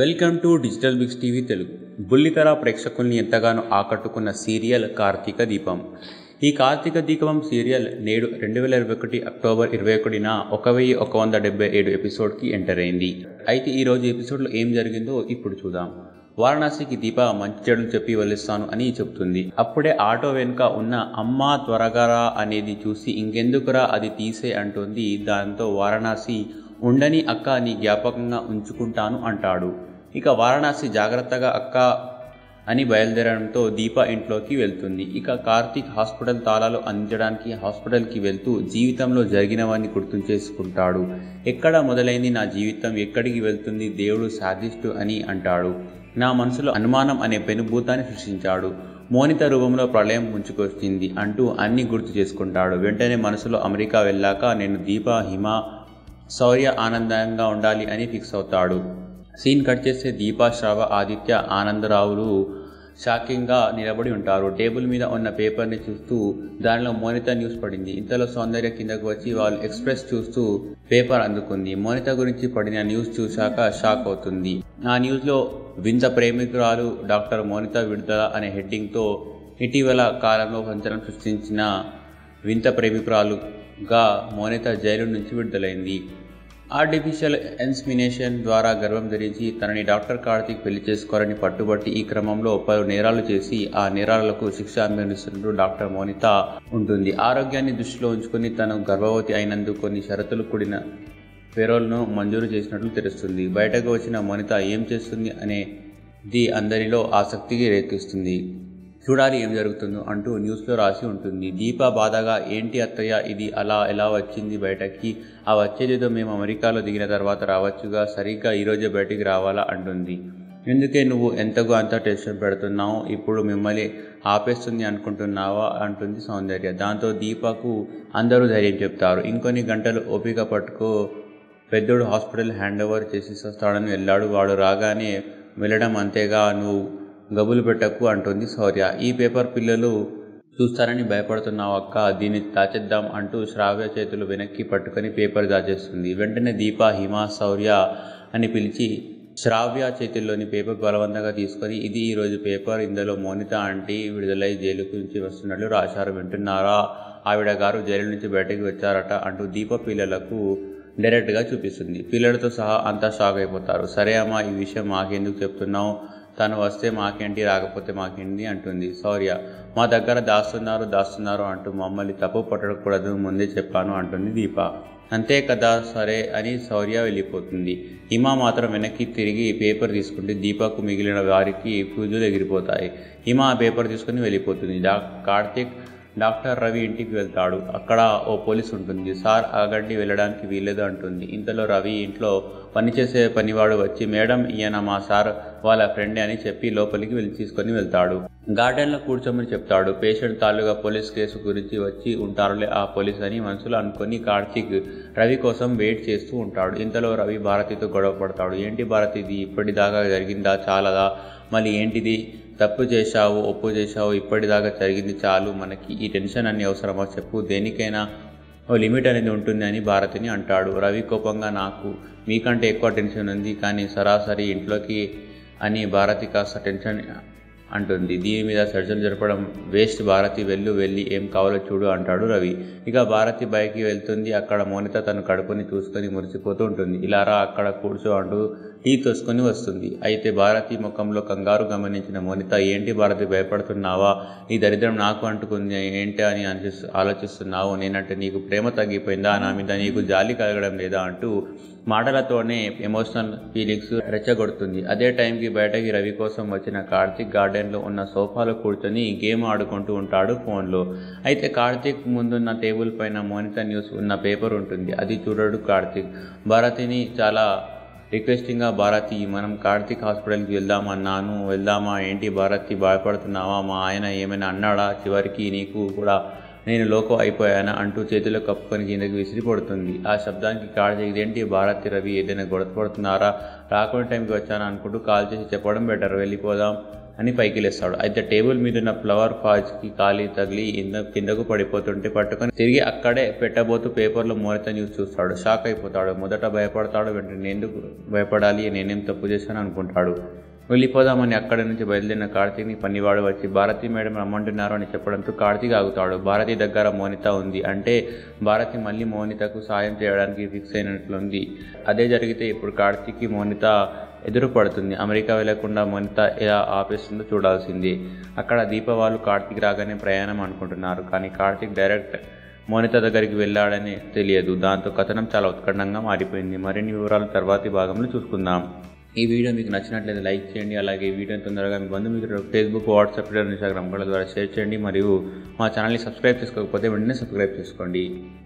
welcome to digital bigs TV Telugu బుల్లితెర ప్రేక్షకుల్ని ఎంతగానో ఆకట్టుకున్న సీరియల్ కార్తీక దీపం ఈ కార్తీక దీపం సీరియల్ నేడు రెండు వేల ఇరవై ఒకటి అక్టోబర్ ఇరవై ఒకటిన ఒక వెయ్యి ఒక వంద డెబ్బై ఏడు ఎపిసోడ్కి ఎంటర్ అయింది అయితే ఈ రోజు ఎపిసోడ్లో ఏం జరిగిందో ఇప్పుడు చూద్దాం వారణాసికి దీప మంచి చెడులు చెప్పి వెళ్ళిస్తాను అని చెప్తుంది అప్పుడే ఆటో వెనుక ఉన్న అమ్మా త్వరగారా అనేది చూసి ఇంకెందుకురా అది తీసే అంటుంది దాంతో వారణాసి ఉండని అక్క నీ జ్ఞాపకంగా ఉంచుకుంటాను అంటాడు ఇక వారణాసి జాగ్రత్తగా అక్క అని బయలుదేరడంతో దీప ఇంట్లోకి వెళ్తుంది ఇక కార్తీక్ హాస్పిటల్ తాళాలు అందించడానికి హాస్పిటల్కి వెళ్తూ జీవితంలో జరిగినవన్నీ గుర్తు చేసుకుంటాడు ఎక్కడ మొదలైంది నా జీవితం ఎక్కడికి వెళ్తుంది దేవుడు సాధిస్టు అని అంటాడు నా మనసులో అనుమానం అనే పెనుభూతాన్ని సృష్టించాడు మోనిత రూపంలో ప్రళయం ముంచుకొచ్చింది అంటూ అన్ని గుర్తు చేసుకుంటాడు వెంటనే మనసులో అమెరికా వెళ్ళాక నేను దీప హిమ శౌర్య ఆనందంగా ఉండాలి అని ఫిక్స్ అవుతాడు సీన్ కట్ చేస్తే దీపా శ్రవ ఆదిత్య ఆనందరావులు షాకింగ్గా నిలబడి ఉంటారు టేబుల్ మీద ఉన్న పేపర్ని చూస్తూ దానిలో మోనిత న్యూస్ పడింది ఇంతలో సౌందర్య కిందకు వచ్చి వాళ్ళు ఎక్స్ప్రెస్ చూస్తూ పేపర్ అందుకుంది మోనిత గురించి పడిన న్యూస్ చూశాక షాక్ అవుతుంది ఆ న్యూస్లో వింత ప్రేమికురాలు డాక్టర్ మోనిత విడుదల అనే హెడ్డింగ్తో ఇటీవల కాలంలో సంచలనం సృష్టించిన వింత ప్రేమికురాలుగా మోనిత జైలు నుంచి విడుదలైంది ఆర్టిఫిషియల్ ఎన్స్మినేషన్ ద్వారా గర్భం ధరించి తనని డాక్టర్ కార్తీక్ పెళ్లి చేసుకోవాలని పట్టుబట్టి ఈ క్రమంలో పలు నేరాలు చేసి ఆ నేరాలకు శిక్ష అనుభవిస్తున్నట్టు డాక్టర్ మోనిత ఉంటుంది ఆరోగ్యాన్ని దృష్టిలో ఉంచుకొని తను గర్భవతి అయినందుకు కొన్ని షరతులు కూడిన పెరోల్ను మంజూరు చేసినట్లు తెలుస్తుంది బయటకు వచ్చిన మోనిత ఏం చేస్తుంది అనేది అందరిలో ఆసక్తికి రేకిస్తుంది చూడాలి ఏం జరుగుతుందో అంటూ న్యూస్లో రాసి ఉంటుంది దీప బాధగా ఏంటి అత్తయ్య ఇది అలా ఎలా వచ్చింది బయటకి ఆ వచ్చేదేదో మేము అమెరికాలో దిగిన తర్వాత రావచ్చుగా సరిగ్గా ఈరోజే బయటికి రావాలా అంటుంది ఎందుకే నువ్వు ఎంతగా అంత టెన్షన్ పెడుతున్నావు ఇప్పుడు మిమ్మల్ని ఆపేస్తుంది అనుకుంటున్నావా అంటుంది సౌందర్య దాంతో దీపకు అందరూ ధైర్యం చెప్తారు ఇంకొన్ని గంటలు ఓపిక పట్టుకో పెద్దోడు హాస్పిటల్ హ్యాండ్ ఓవర్ చేసి వస్తాడని వెళ్ళాడు వాడు రాగానే వెళ్ళడం అంతేగా నువ్వు గబులు పెట్టకు అంటుంది శౌర్య ఈ పేపర్ పిల్లలు చూస్తారని భయపడుతున్నావు అక్క దీన్ని దాచేద్దాం అంటూ శ్రావ్య చేతులు వెనక్కి పట్టుకొని పేపర్ దాచేస్తుంది వెంటనే దీప హిమ శౌర్య అని పిలిచి శ్రావ్య చేతుల్లోని పేపర్ బలవంతంగా తీసుకొని ఇది ఈరోజు పేపర్ ఇందులో మోనిత ఆంటీ విడుదలై జైలు నుంచి వస్తున్నట్లు రాశారు వింటున్నారా ఆవిడ గారు జైలు నుంచి బయటకు వచ్చారట అంటూ దీప పిల్లలకు డైరెక్ట్గా చూపిస్తుంది పిల్లలతో సహా అంతా షాక్ అయిపోతారు సరే అమ్మా ఈ విషయం మాకెందుకు చెప్తున్నావు తను వస్తే మాకేంటి రాకపోతే మాకేంటి అంటుంది శౌర్య మా దగ్గర దాస్తున్నారు దాస్తున్నారు అంటూ మమ్మల్ని తప్పు పట్టకూడదు ముందే చెప్పాను అంటుంది దీప అంతే కదా సరే అని శౌర్య వెళ్ళిపోతుంది హిమ మాత్రం వెనక్కి తిరిగి పేపర్ తీసుకుంటే దీపకు మిగిలిన వారికి పూజలు ఎగిరిపోతాయి హిమ ఆ పేపర్ తీసుకుని వెళ్ళిపోతుంది డా కార్తీక్ డాక్టర్ రవి ఇంటికి వెళ్తాడు అక్కడ ఓ పోలీస్ ఉంటుంది సార్ ఆగండి వెళ్ళడానికి వీల్లేదు అంటుంది ఇంతలో రవి ఇంట్లో పనిచేసే పనివాడు వచ్చి మేడం ఈయన మా సార్ వాళ్ళ ఫ్రెండ్ అని చెప్పి లోపలికి వెళ్ళి తీసుకొని వెళ్తాడు గార్డెన్లో కూర్చోమని చెప్తాడు పేషెంట్ తాలూగా పోలీస్ కేసు గురించి వచ్చి ఉంటారులే ఆ పోలీస్ అని మనసులో అనుకొని కార్తీక్ రవి కోసం వెయిట్ చేస్తూ ఉంటాడు ఇంతలో రవి భారతితో గొడవ పడతాడు ఏంటి భారతి ఇది ఇప్పటిదాకా జరిగిందా చాలదా మళ్ళీ ఏంటిది తప్పు చేశావు ఒప్పు చేశావు ఇప్పటిదాకా జరిగింది చాలు మనకి ఈ టెన్షన్ అన్ని అవసరమా చెప్పు దేనికైనా ఓ లిమిట్ అనేది ఉంటుంది అని భారతిని అంటాడు రవి కోపంగా నాకు మీకంటే ఎక్కువ టెన్షన్ ఉంది కానీ సరాసరి ఇంట్లోకి అని భారతి కాస్త టెన్షన్ అంటుంది దీని మీద చర్చలు జరపడం వేస్ట్ భారతి వెళ్ళు వెళ్ళి ఏం కావాలో చూడు అంటాడు రవి ఇక భారతి బయకి వెళ్తుంది అక్కడ మోనిత తను కడుపుని చూసుకొని మురిసిపోతూ ఉంటుంది ఇలా రా అక్కడ కూర్చో అంటూ టీ తోసుకొని వస్తుంది అయితే భారతి ముఖంలో కంగారు గమనించిన మోనిత ఏంటి భారతి భయపడుతున్నావా ఈ దరిద్రం నాకు అంటుకుంది ఏంటి అని ఆలోచిస్తున్నావు నేనంటే నీకు ప్రేమ తగ్గిపోయిందా నా మీద నీకు జాలి కలగడం లేదా అంటూ మాటలతోనే ఎమోషనల్ ఫీలింగ్స్ రెచ్చగొడుతుంది అదే టైంకి బయటకి రవి కోసం వచ్చిన కార్తిక్ గార్డెన్లో ఉన్న సోఫాలో కూర్చొని గేమ్ ఆడుకుంటూ ఉంటాడు ఫోన్లో అయితే కార్తిక్ ముందున్న టేబుల్ పైన మోనిత న్యూస్ ఉన్న పేపర్ ఉంటుంది అది చూడడు కార్తిక్ భారతిని చాలా రిక్వెస్టింగ్గా భారతి మనం కార్తిక్ హాస్పిటల్కి వెళ్దామన్నాను వెళ్దామా ఏంటి భారతి భయపడుతున్నావా మా ఆయన ఏమైనా అన్నాడా చివరికి నీకు కూడా నేను లోకో అయిపోయానా అంటూ చేతిలో కప్పుకొని కిందకి విసిరి పడుతుంది ఆ శబ్దానికి కాల్ చేసి ఇదేంటి భారతి రవి ఏదైనా గొడవపడుతున్నారా రాకుండా టైంకి వచ్చాను అనుకుంటూ కాల్ చేసి చెప్పడం బెటర్ వెళ్ళిపోదాం అని పైకి లేస్తాడు అయితే టేబుల్ మీద ఉన్న ఫ్లవర్ పాజ్కి ఖాళీ తగిలి ఇంద కిందకు పడిపోతుంటే పట్టుకొని తిరిగి అక్కడే పెట్టబోతూ పేపర్లో మోనిత న్యూస్ చూస్తాడు షాక్ అయిపోతాడు మొదట భయపడతాడు వెంటనే ఎందుకు భయపడాలి నేనేం తప్పు చేశాను అనుకుంటాడు వెళ్ళిపోదామని అక్కడి నుంచి బయలుదేరిన కార్తీక్ని పన్నివాడు వచ్చి భారతి మేడం రమ్మంటున్నారు అని చెప్పడంతో కార్తీక్ ఆగుతాడు భారతి దగ్గర మోనిత ఉంది అంటే భారతి మళ్ళీ మోనితకు సాయం చేయడానికి ఫిక్స్ అయినట్లుంది అదే జరిగితే ఇప్పుడు కార్తీక్కి మోనిత ఎదురు పడుతుంది అమెరికా వెళ్లకుండా మోనిత ఎలా ఆపేస్తుందో చూడాల్సింది అక్కడ దీప వాళ్ళు కార్తీక్ రాగానే ప్రయాణం అనుకుంటున్నారు కానీ కార్తీక్ డైరెక్ట్ మోనిత దగ్గరికి వెళ్ళాడని తెలియదు దాంతో కథనం చాలా ఉత్కంఠంగా మారిపోయింది మరిన్ని వివరాలు తర్వాతి భాగంలో చూసుకుందాం ఈ వీడియో మీకు నచ్చినట్లయితే లైక్ చేయండి అలాగే ఈ వీడియోని తొందరగా మీ బంధుమిత్రులు ఫేస్బుక్ వాట్సాప్ ట్విట్టర్ ఇన్స్టాగ్రామ్ కూడా ద్వారా షేర్ చేయండి మరియు మా ఛానల్ని సబ్స్క్రైబ్ చేసుకోకపోతే వెంటనే సబ్స్క్రైబ్ చేసుకోండి